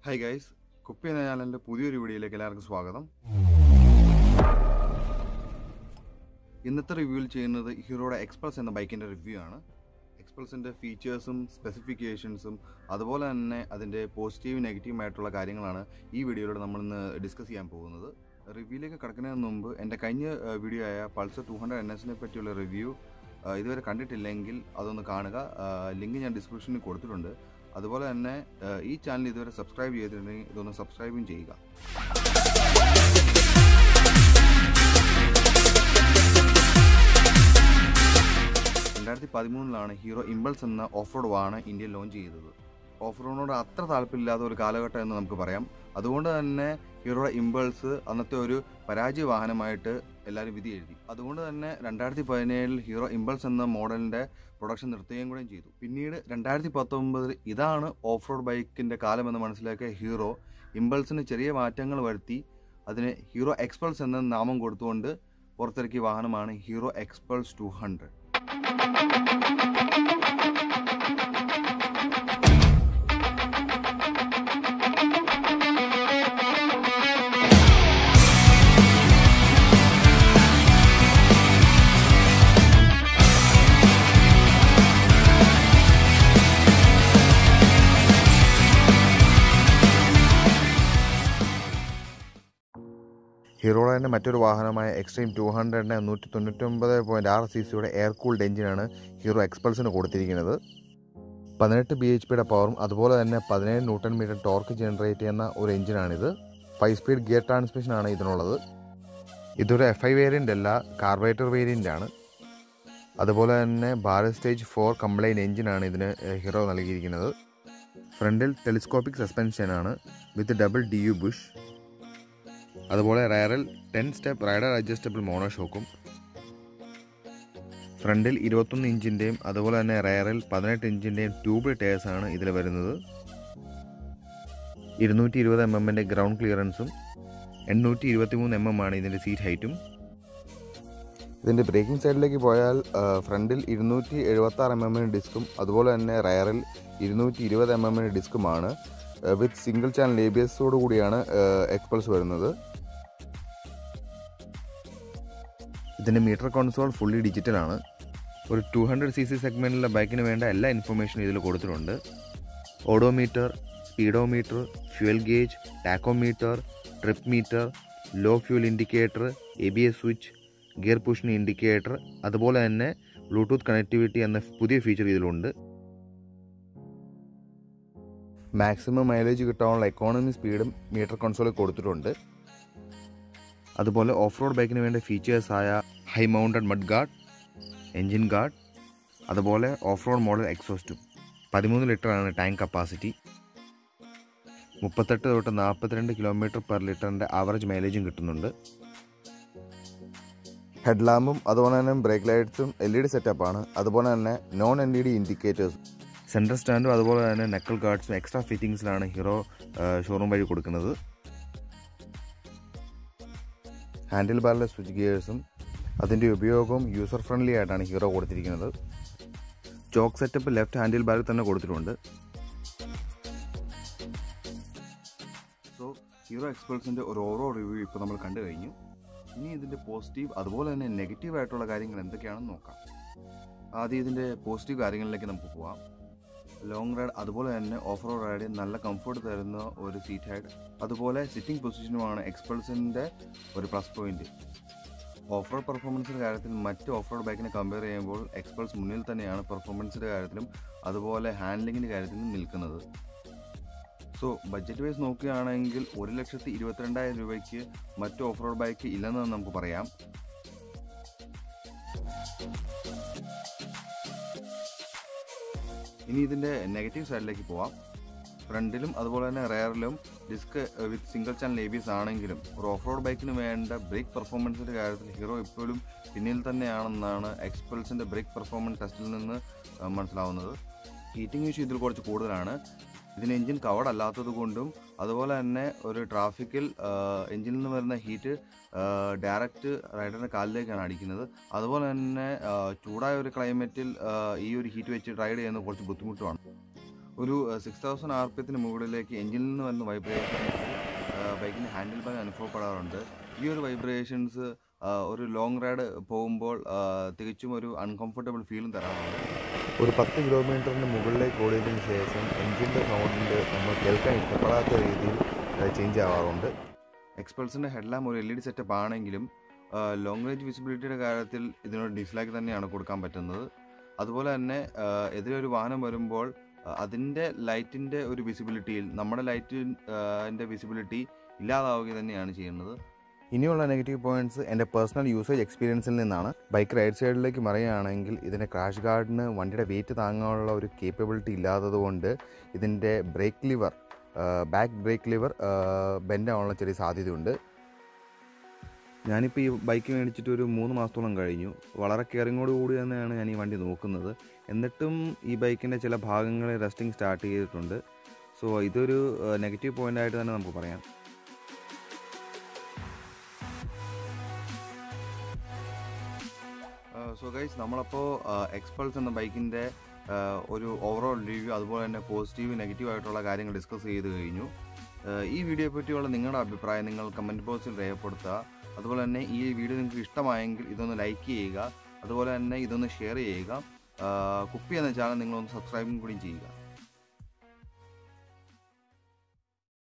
hi guys കുപ്പി എന്ന ചാനലിൻ്റെ പുതിയൊരു വീഡിയോയിലേക്ക് എല്ലാവർക്കും സ്വാഗതം ഇന്നത്തെ റിവ്യൂവിൽ ചെയ്യുന്നത് ഹീറോയുടെ എക്സ്പൾസ് എന്ന ബൈക്കിൻ്റെ റിവ്യൂ ആണ് എക്സ്പൾസിൻ്റെ ഫീച്ചേഴ്സും സ്പെസിഫിക്കേഷൻസും അതുപോലെ തന്നെ അതിൻ്റെ പോസിറ്റീവ് നെഗറ്റീവ് ആയിട്ടുള്ള കാര്യങ്ങളാണ് ഈ വീഡിയോയിലൂടെ നമ്മൾ ഇന്ന് ഡിസ്കസ് ചെയ്യാൻ പോകുന്നത് റിവ്യൂയിലേക്ക് കിടക്കുന്നതിന് മുമ്പ് എൻ്റെ കഴിഞ്ഞ വീഡിയോ ആയ പൾസർ ടു ഹൺഡ്രഡ് എൻ എസിനെ പറ്റിയുള്ള റിവ്യൂ ഇതുവരെ കണ്ടിട്ടില്ലെങ്കിൽ അതൊന്ന് കാണുക ലിങ്ക് ഞാൻ ഡിസ്ക്രിപ്ഷനിൽ കൊടുത്തിട്ടുണ്ട് അതുപോലെ തന്നെ ഏഹ്, ഈ ചാനൽ ഇതുവരെ സബ്സ്ക്രൈബ് ചെയ്തിട്ടുണ്ടെങ്കിൽ ഇതൊന്ന് സബ്സ്ക്രൈബും ചെയ്യുക രണ്ടായിരത്തി പതിമൂന്നിലാണ് ഹീറോ ഇമ്പൾസ് എന്ന ഓഫ് റോഡ് വാഹനം ഇന്ത്യയിൽ ലോഞ്ച് ചെയ്തത് ഓഫ് റോഡിനോട് അത്ര താല്പര്യമില്ലാത്ത ഒരു കാലഘട്ടം എന്ന് നമുക്ക് പറയാം അതുകൊണ്ട് തന്നെ ഹീറോയുടെ ഇമ്പൾസ് അന്നത്തെ ഒരു പരാജയ വാഹനമായിട്ട് എല്ലാവരും വിധി എഴുതി അതുകൊണ്ട് തന്നെ രണ്ടായിരത്തി പതിനേഴിൽ ഹീറോ ഇമ്പൾസ് എന്ന മോഡലിൻ്റെ പ്രൊഡക്ഷൻ നിർത്തുകയും കൂടെയും ചെയ്തു പിന്നീട് രണ്ടായിരത്തി പത്തൊമ്പതിൽ ഇതാണ് ഓഫ് റോഡ് ബൈക്കിൻ്റെ കാലമെന്ന് മനസ്സിലാക്കിയ ഹീറോ ഇമ്പൾസിന് ചെറിയ മാറ്റങ്ങൾ വരുത്തി അതിന് ഹീറോ എക്സ്പൾസ് എന്ന നാമം കൊടുത്തുകൊണ്ട് പുറത്തിറക്കിയ വാഹനമാണ് ഹീറോ എക്സ്പൾസ് ടു ഹൺഡ്രഡ് ഹീറോയുടെ തന്നെ മറ്റൊരു വാഹനമായ എക്സ്ട്രീം ടു ഹൺഡ്രഡിന് നൂറ്റി തൊണ്ണൂറ്റൊമ്പത് പോയിൻറ്റ് ആറ് സി സിയുടെ എയർ കൂൾഡ് എഞ്ചിനാണ് ഹീറോ എക്സ്പൾസിന് കൊടുത്തിരിക്കുന്നത് പതിനെട്ട് ബി എച്ച് പിയുടെ പവറും അതുപോലെ തന്നെ പതിനേഴ് ന്യൂട്ടൺ മീറ്റർ ടോർക്ക് ജനറേറ്റ് ചെയ്യുന്ന ഒരു എഞ്ചിനാണിത് ഫൈവ് സ്പീഡ് ഗിയർ ട്രാൻസ്മിഷനാണ് ഇതിനുള്ളത് ഇതൊരു എഫ് ഐ വേരിയൻ്റ് അല്ല കാർബറേറ്റർ വേരിയൻ്റ് ആണ് അതുപോലെ തന്നെ ഭാരത് സ്റ്റേജ് ഫോർ കംപ്ലൈൻറ്റ് എഞ്ചിനാണ് ഇതിന് ഹീറോ നൽകിയിരിക്കുന്നത് ഫ്രണ്ടിൽ ടെലിസ്കോപ്പിക് സസ്പെൻഷനാണ് with double D U bush അതുപോലെ റയറിൽ ടെൻ സ്റ്റെപ്പ് റൈഡർ അഡ്ജസ്റ്റബിൾ മോണോഷോക്കും ഫ്രണ്ടിൽ ഇരുപത്തൊന്ന് ഇഞ്ചിൻ്റെയും അതുപോലെ തന്നെ റയറിൽ പതിനെട്ട് ഇഞ്ചിൻ്റെയും ട്യൂബ് ടയേഴ്സാണ് ഇതിൽ വരുന്നത് ഇരുന്നൂറ്റി ഇരുപത് എം എമ്മിൻ്റെ ഗ്രൗണ്ട് ക്ലിയറൻസും എണ്ണൂറ്റി ഇരുപത്തി മൂന്ന് എം എം ആണ് ഇതിൻ്റെ സീറ്റ് ഹൈറ്റും ഇതിൻ്റെ ബ്രേക്കിംഗ് സൈഡിലേക്ക് പോയാൽ ഫ്രണ്ടിൽ ഇരുന്നൂറ്റി എഴുപത്തി ആറ് എം എമ്മിന് ഡിസ്കും അതുപോലെ തന്നെ റയറിൽ ഇരുന്നൂറ്റി ഇരുപത് എം എമ്മിന് ഡിസ്കുമാണ് with single channel A B എസോട് കൂടിയാണ് എക്സ്പൾസ് വരുന്നത് ഇതിൻ്റെ മീറ്റർ കോൺസോൾ ഫുള്ളി ഡിജിറ്റലാണ് ഒരു ടു ഹൺഡ്രഡ് സി സി സെഗ്മെൻറ്റിലെ ബൈക്കിന് വേണ്ട എല്ലാ ഇൻഫർമേഷനും ഇതിൽ കൊടുത്തിട്ടുണ്ട് odometer speedometer fuel gauge tachometer trip meter low fuel indicator A B S switch gear പുഷിന് ഇൻഡിക്കേറ്റർ അതുപോലെ തന്നെ ബ്ലൂടൂത്ത് കണക്ടിവിറ്റി എന്ന പുതിയ ഫീച്ചർ ഇതിലുണ്ട് മാക്സിമം മൈലേജ് കിട്ടാനുള്ള എക്കോണമി സ്പീഡും മീറ്റർ കൺസോളിൽ കൊടുത്തിട്ടുണ്ട് അതുപോലെ ഓഫ് റോഡ് ബൈക്കിന് വേണ്ട ഫീച്ചേഴ്സായ high mounted mud guard engine guard അതുപോലെ ഓഫ് റോഡ് മോഡൽ എക്സോസ്റ്റും പതിമൂന്ന് ലിറ്ററാണ് ടാങ്ക് കപ്പാസിറ്റി മുപ്പത്തെട്ട് തൊട്ട് നാൽപ്പത്തിരണ്ട് കിലോമീറ്റർ പെർ ലിറ്ററിൻ്റെ ആവറേജ് മൈലേജും കിട്ടുന്നുണ്ട് ഹെഡ് ലാമ്പും അതുപോലെ തന്നെ ബ്രേക്ക് ലൈറ്റ്സും എൽ ഇ ഡി സെറ്റപ്പാണ് അതുപോലെ തന്നെ നോൺ എൽ ഇ ഡി ഇൻഡിക്കേറ്റേഴ്സ് സെൻട്രൽ സ്റ്റാൻഡും അതുപോലെ തന്നെ നെക്കൽ ഗാർഡ്സും എക്സ്ട്രാ ഫിറ്റിംഗ്സിലാണ് ഹീറോ ഷോറൂം വഴി കൊടുക്കുന്നത് ഹാൻഡിൽ ബാറിലെ സ്വിച്ച് ഗിയേഴ്സും അതിൻ്റെ ഉപയോഗവും യൂസർ ഫ്രണ്ട്ലി ആയിട്ടാണ് ഹീറോ കൊടുത്തിരിക്കുന്നത് ചോക്ക് സെറ്റപ്പ് ലെഫ്റ്റ് ഹാൻഡിൽ ബാറിൽ തന്നെ കൊടുത്തിട്ടുണ്ട് സോ ഹീറോ എക്സ്പൾസിൻ്റെ ഒരു ഓരോ റിവ്യൂ ഇപ്പോൾ നമ്മൾ കണ്ടു കഴിഞ്ഞു ഇനി ഇതിൻ്റെ പോസിറ്റീവ് അതുപോലെ തന്നെ നെഗറ്റീവ് ആയിട്ടുള്ള കാര്യങ്ങൾ എന്തൊക്കെയാണെന്ന് നോക്കാം ആദ്യം ഇതിൻ്റെ പോസിറ്റീവ് കാര്യങ്ങളിലേക്ക് നമുക്ക് പോവാം ലോങ് റൈഡ് അതുപോലെ തന്നെ ഓഫ് റോഡ് റൈഡിൽ നല്ല കംഫർട്ട് തരുന്ന ഒരു സീറ്റ് ഹൈഡ് അതുപോലെ സിറ്റിംഗ് പൊസിഷനുമാണ് എക്സ്പൾസിൻ്റെ ഒരു പ്ലസ് പോയിന്റ് ഓഫ് റോഡ് പെർഫോമൻസിൻ്റെ കാര്യത്തിൽ മറ്റ് ഓഫ് റോഡ് ബൈക്കിനെ കമ്പയർ ചെയ്യുമ്പോൾ എക്സ്പൾസ് മുന്നിൽ തന്നെയാണ് പെർഫോമൻസിൻ്റെ കാര്യത്തിലും അതുപോലെ ഹാൻഡ്ലിങ്ങിൻ്റെ കാര്യത്തിലും നിൽക്കുന്നത് സോ ബഡ്ജറ്റ് വൈസ് നോക്കുകയാണെങ്കിൽ ഒരു ലക്ഷത്തി ഇരുപത്തിരണ്ടായിരം രൂപയ്ക്ക് മറ്റ് ഓഫ് റോഡ് ബൈക്ക് ഇല്ലെന്ന് നമുക്ക് പറയാം ഇനി ഇതിൻ്റെ നെഗറ്റീവ് സൈഡിലേക്ക് പോവാം ഫ്രണ്ടിലും അതുപോലെ തന്നെ റെയറിലും disc with single channel A B S ആണെങ്കിലും ഒരു ഓഫ് റോഡ് ബൈക്കിന് വേണ്ട ബ്രേക്ക് പെർഫോമൻസിൻ്റെ കാര്യത്തിൽ ഹീറോ ഇപ്പോഴും പിന്നിൽ തന്നെയാണെന്നാണ് എക്സ്പൾസിൻ്റെ ബ്രേക്ക് പെർഫോമൻസ് ടെസ്റ്റിൽ നിന്ന് ആ, മനസ്സിലാവുന്നത് ഹീറ്റിംഗ് ഇഷ്യൂ ഇതിൽ കുറച്ച് കൂടുതലാണ് ഇതിന് എഞ്ചിൻ കവർഡ് അല്ലാത്തത് കൊണ്ടും അതുപോലെ തന്നെ ഒരു ട്രാഫിക്കിൽ എഞ്ചിനിൽ നിന്ന് വരുന്ന ഹീറ്റ് ഡയറക്റ്റ് റൈഡറിൻ്റെ കാലിലേക്കാണ് അടിക്കുന്നത് അതുപോലെ തന്നെ ആ, ചൂടായ ഒരു ക്ലൈമറ്റിൽ ആ, ഈ ഒരു ഹീറ്റ് വെച്ച് റൈഡ് ചെയ്യുന്നത് കുറച്ച് ബുദ്ധിമുട്ടുമാണ് ഒരു സിക്സ് തൗസൻഡ് ആർ പി എത്തിന് മുകളിലേക്ക് എഞ്ചിനിൽ നിന്ന് വരുന്ന വൈബ്രേഷൻസ് ബൈക്കിന് ഹാൻഡിൽ ബാഗ് അനുഭവപ്പെടാറുണ്ട് ഈ ഒരു വൈബ്രേഷൻസ് ഒരു ലോങ് റൈഡ് പോകുമ്പോൾ ആ, തികച്ചും ഒരു അൺകംഫർട്ടബിൾ ഫീലും തരാറുണ്ട് ഒരു പത്ത് കിലോമീറ്ററിന് മുകളിലേക്ക് ഓടിയതിനു ശേഷം എഞ്ചിൻ്റെ സൗണ്ട് നമ്മൾ കേൾക്കാൻ ഇഷ്ടപ്പെടാത്ത രീതിയിൽ ചേഞ്ച് ആവാറുണ്ട് എക്സ്പൾസിൻ്റെ ഹെഡ്ലാമ്പ് ഒരു എൽ ഇ ഡി സെറ്റപ്പ് ആണെങ്കിലും ലോങ് റേഞ്ച് വിസിബിലിറ്റിയുടെ കാര്യത്തിൽ ഇതിനൊരു ഡിസ്ലൈക്ക് തന്നെയാണ് കൊടുക്കാൻ പറ്റുന്നത് അതുപോലെ തന്നെ ആ, എതിരെ ഒരു വാഹനം വരുമ്പോൾ ആ, അതിൻ്റെ ലൈറ്റിൻ്റെ ഒരു വിസിബിലിറ്റിയിൽ നമ്മുടെ ലൈറ്റിൻ്റെ വിസിബിലിറ്റി ഇല്ലാതാവുക തന്നെയാണ് ചെയ്യുന്നത് ഇനിയുള്ള നെഗറ്റീവ് പോയിന്റ്സ് എൻ്റെ പേഴ്സണൽ യൂസേജ് എക്സ്പീരിയൻസിൽ നിന്നാണ് ബൈക്ക് റൈറ്റ് സൈഡിലേക്ക് മറിയുകയാണെങ്കിൽ ഇതിൻ്റെ ക്രാഷ് ഗാർഡിന് വണ്ടിയുടെ വെയിറ്റ് താങ്ങാനുള്ള ഒരു കേപ്പബിലിറ്റി ഇല്ലാത്തതുകൊണ്ട് ഇതിൻ്റെ brake lever back brake lever bend ആവാനുള്ള ചെറിയ സാധ്യതയുണ്ട് ഞാനിപ്പോൾ ഈ ബൈക്ക് മേടിച്ചിട്ട് ഒരു മൂന്ന് മാസത്തോളം കഴിഞ്ഞു വളരെ കെയറിങ്ങോട് കൂടി തന്നെയാണ് ഞാൻ ഈ വണ്ടി നോക്കുന്നത് എന്നിട്ടും ഈ ബൈക്കിൻ്റെ ചില ഭാഗങ്ങളിൽ റെസ്റ്റിംഗ് സ്റ്റാർട്ട് ചെയ്തിട്ടുണ്ട് സോ ഇതൊരു നെഗറ്റീവ് പോയിന്റ് ആയിട്ട് തന്നെ നമുക്ക് പറയാം സോ ഗൈസ് നമ്മളപ്പോൾ എക്സ്പൾസ് എന്ന ബൈക്കിൻ്റെ ഒരു ഓവറോൾ റിവ്യൂ അതുപോലെ തന്നെ പോസിറ്റീവ് നെഗറ്റീവ് ആയിട്ടുള്ള കാര്യങ്ങൾ ഡിസ്കസ് ചെയ്ത് കഴിഞ്ഞു ആ, ഈ വീഡിയോയെ പറ്റിയുള്ള നിങ്ങളുടെ അഭിപ്രായം നിങ്ങൾ കമൻറ്റ് ബോക്സിൽ രേഖപ്പെടുത്തുക അതുപോലെ തന്നെ ഈ വീഡിയോ നിങ്ങൾക്ക് ഇഷ്ടമായെങ്കിൽ ഇതൊന്ന് ലൈക്ക് ചെയ്യുക അതുപോലെ തന്നെ ഇതൊന്ന് ഷെയർ ചെയ്യുക ആ, കുപ്പി എന്ന ചാനൽ നിങ്ങളൊന്ന് സബ്സ്ക്രൈബും കൂടി ചെയ്യുക